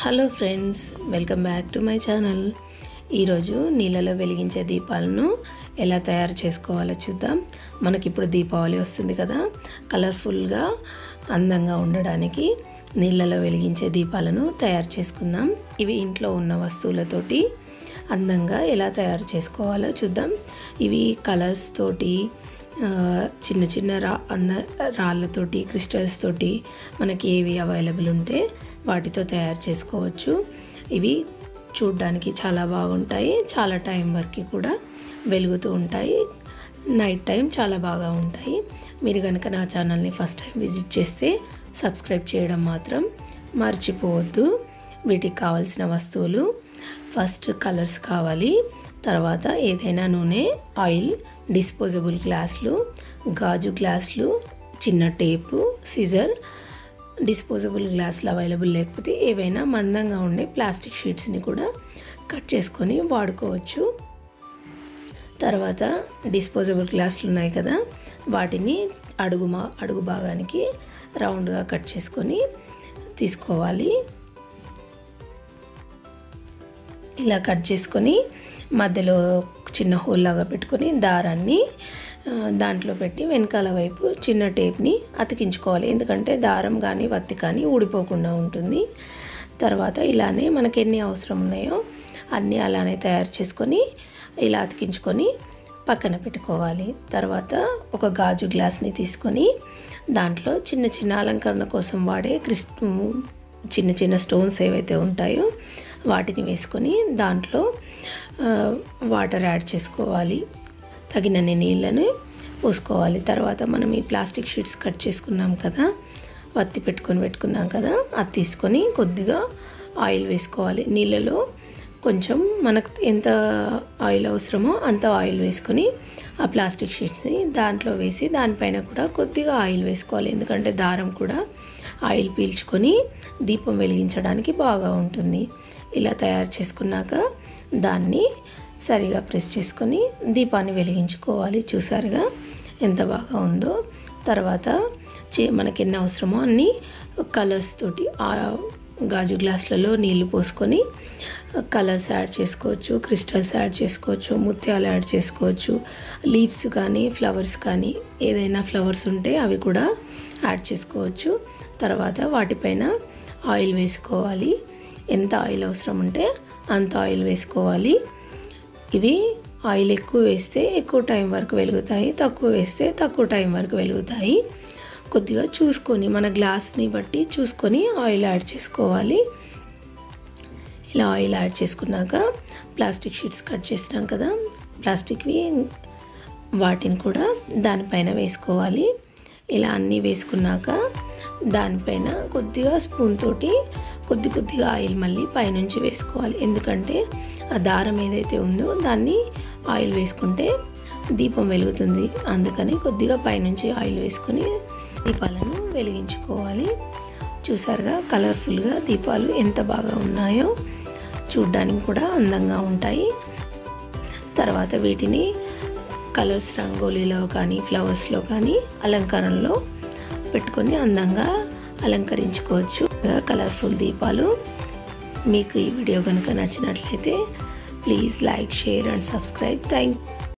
hello friends welcome back to my channel ఈరోజు నీళ్ళలో వెలిగించే దీపాలను ఎలా తయారు చేసుకోవాలో చూద్దాం మనకి ఇప్పుడు దీపావళి వస్తుంది కదా కలర్ఫుల్గా అందంగా ఉండడానికి నీళ్ళలో వెలిగించే దీపాలను తయారు చేసుకుందాం ఇవి ఇంట్లో ఉన్న వస్తువులతోటి అందంగా ఎలా తయారు చేసుకోవాలో చూద్దాం ఇవి కలర్స్ తోటి ఆ, చిన్న చిన్న రా అన్న రాళ్ళతోటి క్రిస్టల్స్ తోటి మనకి ఏవి అవైలబుల్ ఉంటే వాటితో తయారు చేసుకోవచ్చు ఇవి చూడ్డానికి చాలా బాగుంటాయి చాలా టైం వరకు కూడా వెలుగుతూ ఉంటాయి నైట్ టైం చాలా బాగా ఉంటాయి మీరు కనుక నా ఛానల్ని ఫస్ట్ టైం విజిట్ చేస్తే సబ్స్క్రైబ్ చేయడం మాత్రం మర్చిపోవద్దు వీటికి కావాల్సిన వస్తువులు ఫస్ట్ కలర్స్ కావాలి తర్వాత ఏదైనా నూనె ఆయిల్ డిస్పోజబుల్ గ్లాసులు గాజు గ్లాసులు చిన్న టేపు సిజర్ డిస్పోజబుల్ గ్లాసులు అవైలబుల్ లేకపోతే ఏవైనా మందంగా ఉండే ప్లాస్టిక్ షీట్స్ని కూడా కట్ చేసుకొని వాడుకోవచ్చు తర్వాత డిస్పోజబుల్ గ్లాసులు ఉన్నాయి కదా వాటిని అడుగు మా అడుగు భాగానికి రౌండ్గా కట్ చేసుకొని తీసుకోవాలి ఇలా కట్ చేసుకొని మధ్యలో చిన్న హోల్ లాగా పెట్టుకొని దారాన్ని ఆ, దాంట్లో పెట్టి వెనకాల వైపు చిన్న టేప్ని అతికించుకోవాలి ఎందుకంటే దారం కానీ వత్తి కానీ ఊడిపోకుండా ఉంటుంది తర్వాత ఇలానే మనకి ఎన్ని అవసరం ఉన్నాయో అన్నీ అలానే తయారు చేసుకొని ఇలా అతికించుకొని పక్కన పెట్టుకోవాలి తర్వాత ఒక గాజు గ్లాస్ని తీసుకొని దాంట్లో చిన్న చిన్న అలంకరణ కోసం వాడే క్రిస్ చిన్న చిన్న స్టోన్స్ ఏవైతే ఉంటాయో వాటిని వేసుకొని దాంట్లో ఆ, వాటర్ యాడ్ చేసుకోవాలి తగినన్ని నీళ్ళని పోసుకోవాలి తర్వాత మనం ఈ ప్లాస్టిక్ షీట్స్ కట్ చేసుకున్నాం కదా వత్తి పెట్టుకొని పెట్టుకున్నాం కదా అది తీసుకొని కొద్దిగా ఆయిల్ వేసుకోవాలి నీళ్ళలో కొంచెం మనకు ఎంత ఆయిల్ అవసరమో అంత ఆయిల్ వేసుకొని ఆ ప్లాస్టిక్ షీట్స్ని దాంట్లో వేసి దానిపైన కూడా కొద్దిగా ఆయిల్ వేసుకోవాలి ఎందుకంటే దారం కూడా ఆయిల్ పీల్చుకొని దీపం వెలిగించడానికి బాగా ఉంటుంది ఇలా తయారు చేసుకున్నాక దాన్ని సరిగా ప్రెస్ చేసుకొని దీపాన్ని వెలిగించుకోవాలి చూసారుగా ఎంత బాగా ఉందో తర్వాత చే మనకి ఎన్ని అవసరమో అన్ని కలర్స్ తోటి ఆ గాజు గ్లాసులలో నీళ్లు పోసుకొని కలర్స్ యాడ్ చేసుకోవచ్చు క్రిస్టల్స్ యాడ్ చేసుకోవచ్చు ముత్యాలు యాడ్ చేసుకోవచ్చు లీవ్స్ కానీ ఫ్లవర్స్ కానీ ఏదైనా ఫ్లవర్స్ ఉంటే అవి కూడా యాడ్ చేసుకోవచ్చు తర్వాత వాటిపైన ఆయిల్ వేసుకోవాలి ఎంత ఆయిల్ అవసరం ఉంటే అంత ఆయిల్ వేసుకోవాలి ఇవి ఆయిల్ ఎక్కువ వేస్తే ఎక్కువ టైం వరకు వెలుగుతాయి తక్కువ వేస్తే తక్కువ టైం వరకు వెలుగుతాయి కొద్దిగా చూసుకొని మన గ్లాస్ని బట్టి చూసుకొని ఆయిల్ యాడ్ చేసుకోవాలి ఇలా ఆయిల్ యాడ్ చేసుకున్నాక ప్లాస్టిక్ షీట్స్ కట్ చేసినాం కదా ప్లాస్టిక్వి వాటిని కూడా దానిపైన వేసుకోవాలి ఇలా అన్నీ వేసుకున్నాక దానిపైన కొద్దిగా స్పూన్ తోటి కొద్ది కొద్దిగా ఆయిల్ మళ్ళీ పైనుంచి వేసుకోవాలి ఎందుకంటే ఆ దారం ఏదైతే ఉందో దాన్ని ఆయిల్ వేసుకుంటే దీపం వెలుగుతుంది అందుకని కొద్దిగా పైనుంచి ఆయిల్ వేసుకొని దీపాలను వెలిగించుకోవాలి చూసారుగా కలర్ఫుల్గా దీపాలు ఎంత బాగా ఉన్నాయో చూడ్డానికి కూడా అందంగా ఉంటాయి తర్వాత వీటిని కలర్స్ రంగోలీలో కానీ ఫ్లవర్స్లో కానీ అలంకరణలో పెట్టుకొని అందంగా అలంకరించుకోవచ్చు కలర్ఫుల్ దీపాలు మీకు ఈ వీడియో కనుక నచ్చినట్లయితే please like share and subscribe thank